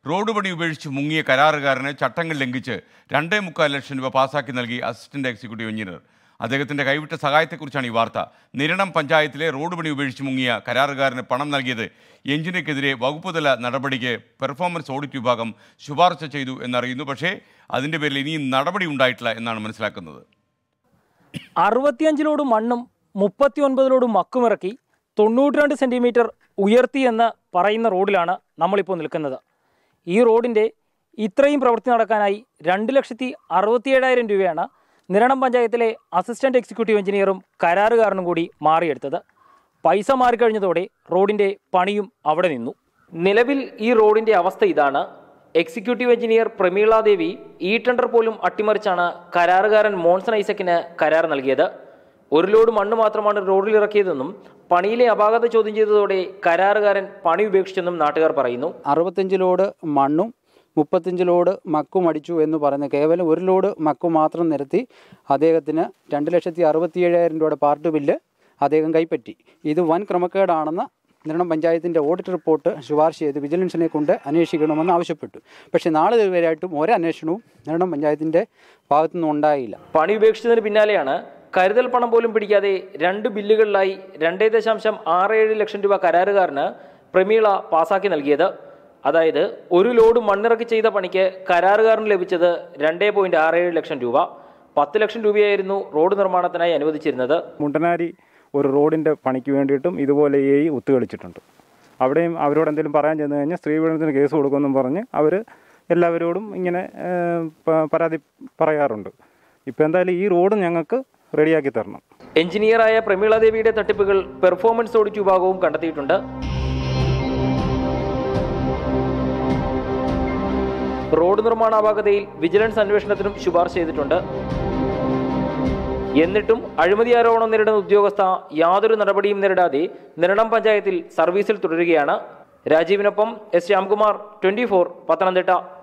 road പണി ഉപേക്ഷിച്ച് മുങ്ങിയ കരാറുകാരന് ചട്ടങ്ങൾ ലംഘിച്ച് രണ്ടേ മുക്കാൽ ലക്ഷം രൂപ പാസാക്കി നൽകി അസിസ്റ്റന്റ് എക്സിക്യൂട്ടീവ് എഞ്ചിനീയർ അദ്ദേഹത്തിന്റെ കൈവിട്ട സഹായത്തെക്കുറിച്ചാണ് ഈ വാർത്ത നിരണം പഞ്ചായത്തിലെ റോഡ് പണി ഉപേക്ഷിച്ച് മുങ്ങിയ കരാറുകാരന് പണം നൽകിയത് എഞ്ചിനീയർക്കെതിരെ വകുപ്പുതല നടപടിക്ക് പെർഫോമൻസ് ഓഡിറ്റ് വിഭാഗം ശുപാർശ ചെയ്തു എന്നറിയുന്നു പക്ഷേ അതിന്റെ പേരിൽ ഇനിയും നടപടി ഉണ്ടായിട്ടില്ല എന്നാണ് മനസ്സിലാക്കുന്നത് അറുപത്തിയഞ്ചിലോട് മണ്ണും മുപ്പത്തിയൊൻപതിലോട് മക്കുമിറക്കി തൊണ്ണൂറ്റി രണ്ട് സെൻറ്റിമീറ്റർ ഉയർത്തി എന്ന് പറയുന്ന റോഡിലാണ് നമ്മളിപ്പോൾ നിൽക്കുന്നത് ഈ റോഡിൻ്റെ ഇത്രയും പ്രവൃത്തി നടക്കാനായി രണ്ട് ലക്ഷത്തി അറുപത്തിയേഴായിരം രൂപയാണ് നിരണം പഞ്ചായത്തിലെ അസിസ്റ്റന്റ് എക്സിക്യൂട്ടീവ് എഞ്ചിനീയറും കരാറുകാരനും കൂടി മാറിയെടുത്തത് പൈസ മാറിക്കഴിഞ്ഞതോടെ റോഡിൻ്റെ പണിയും അവിടെ നിന്നു നിലവിൽ ഈ റോഡിൻ്റെ അവസ്ഥ ഇതാണ് എക്സിക്യൂട്ടീവ് എഞ്ചിനീയർ പ്രമീള ദേവി ഈ ടെൻഡർ പോലും അട്ടിമറിച്ചാണ് കരാറുകാരൻ മോൺസൺ ഐസക്കിന് കരാർ നൽകിയത് ഒരു ലോഡ് മണ്ണ് മാത്രമാണ് റോഡിൽ ഇറക്കിയതെന്നും പണിയിലെ അപാകത ചോദ്യം ചെയ്തതോടെ കരാറുകാരൻ പണി ഉപേക്ഷിച്ചെന്നും നാട്ടുകാർ പറയുന്നു അറുപത്തഞ്ച് ലോഡ് മണ്ണും മുപ്പത്തഞ്ച് ലോഡ് മക്കും അടിച്ചു എന്ന് പറയുന്ന കേവലം ഒരു ലോഡ് മക്കു മാത്രം നിരത്തി അദ്ദേഹത്തിന് രണ്ട് ലക്ഷത്തി അറുപത്തി ഏഴായിരം രൂപയുടെ പാർട്ട് ബില്ല് അദ്ദേഹം കൈപ്പറ്റി ഇത് വൻ ക്രമക്കേടാണെന്ന് നിരണം പഞ്ചായത്തിൻ്റെ ഓഡിറ്റ് റിപ്പോർട്ട് ശുപാർശ ചെയ്ത് വിജിലൻസിനെ കൊണ്ട് അന്വേഷിക്കണമെന്ന് ആവശ്യപ്പെട്ടു പക്ഷേ നാളെ ഇതുവരെയായിട്ടും ഒരന്വേഷണവും നിരണം പഞ്ചായത്തിൻ്റെ ഭാഗത്തുനിന്നും ഉണ്ടായില്ല പണി ഉപേക്ഷിച്ചതിന് പിന്നാലെയാണ് കരുതൽ പണം പോലും പിടിക്കാതെ രണ്ട് ബില്ലുകളിലായി രണ്ടേ ദശാംശം ആറ് ഏഴ് ലക്ഷം രൂപ കരാറുകാരന് പ്രമീള പാസാക്കി നൽകിയത് അതായത് ഒരു ലോഡ് മണ്ണിറക്കി ചെയ്ത പണിക്ക് കരാറുകാരന് ലഭിച്ചത് രണ്ടേ പോയിന്റ് ആറ് ഏഴ് ലക്ഷം രൂപ പത്ത് ലക്ഷം രൂപയായിരുന്നു റോഡ് നിർമ്മാണത്തിനായി അനുവദിച്ചിരുന്നത് മുണ്ടനാരി ഒരു റോഡിൻ്റെ പണിക്ക് വേണ്ടിയിട്ടും ഇതുപോലെ എ ഒത്തുകളിച്ചിട്ടുണ്ട് അവിടെയും അവരോട് എന്തെങ്കിലും പറയാൻ ചെന്ന് കഴിഞ്ഞാൽ സ്ത്രീപീഡനത്തിന് കേസ് കൊടുക്കുമെന്നും പറഞ്ഞ് അവർ എല്ലാവരോടും ഇങ്ങനെ ഏഹ്, പ- പരാതി പറയാറുണ്ട് ഇപ്പോൾ എന്തായാലും ഈ റോഡ് ഞങ്ങൾക്ക് റെഡിയാക്കി തരണം എഞ്ചിനീയറായ പ്രമീള ദേവിയുടെ തട്ടിപ്പുകൾ പെർഫോമൻസ് ഓഡിറ്റ് വിഭാഗവും കണ്ടെത്തിയിട്ടുണ്ട് റോഡ് നിർമ്മാണ അപാകതയിൽ വിജിലൻസ് അന്വേഷണത്തിനും ശുപാർശ ചെയ്തിട്ടുണ്ട് എന്നിട്ടും അഴിമതി ആരോപണം നേരിടുന്ന ഉദ്യോഗസ്ഥ യാതൊരു നടപടിയും നേരിടാതെ നിരണം പഞ്ചായത്തിൽ സർവീസിൽ തുടരുകയാണ് രാജീവിനൊപ്പം എസ് ശ്യാംകുമാർ ട്വന്റി പത്തനംതിട്ട